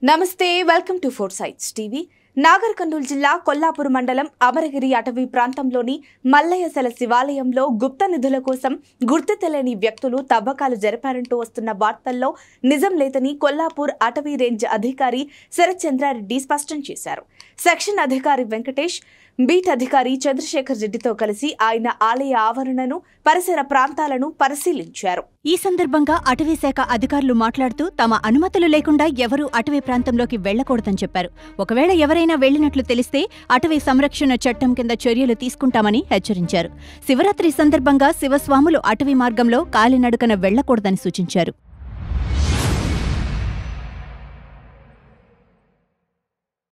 నమస్తే welcome to four sites TV Nagar Kurnool జిల్లా కొల్లాపూర్ మండలం అమరగిరి అటవీ ప్రాంతంలోని మల్లయ్యసల శివాలయంలో గుప్త నిధుల కోసం గుర్తు తెలియని వ్యక్తులు తవ్వకాలు జరిపారంటూ వస్తున్న వార్తల్లో నిజం లేదని కొల్లాపూర్ అటవీ రేంజ్ అధికారి శరత్చంద్రారెడ్డి స్పష్టం చేశారు సెక్షన్ అధికారి వెంకటేష్ బీట్ అధికారి చంద్రశేఖర్ రెడ్డితో కలిసి ఆయన ఆలయ ఆవరణను పరిసర ప్రాంతాలను పరిశీలించారు ఈ సందర్భంగా అటవీ శాఖ అధికారులు మాట్లాడుతూ తమ అనుమతులు లేకుండా ఎవరూ అటవీ ప్రాంతంలోకి వెళ్లకూడదని చెప్పారు ఒకవేళ ఎవరైనా వెళ్లినట్లు తెలిస్తే అటవీ సంరక్షణ చట్టం కింద చర్యలు తీసుకుంటామని హెచ్చరించారు శివరాత్రి సందర్భంగా శివస్వాములు అటవీ మార్గంలో కాలినడకన వెళ్లకూడదని సూచించారు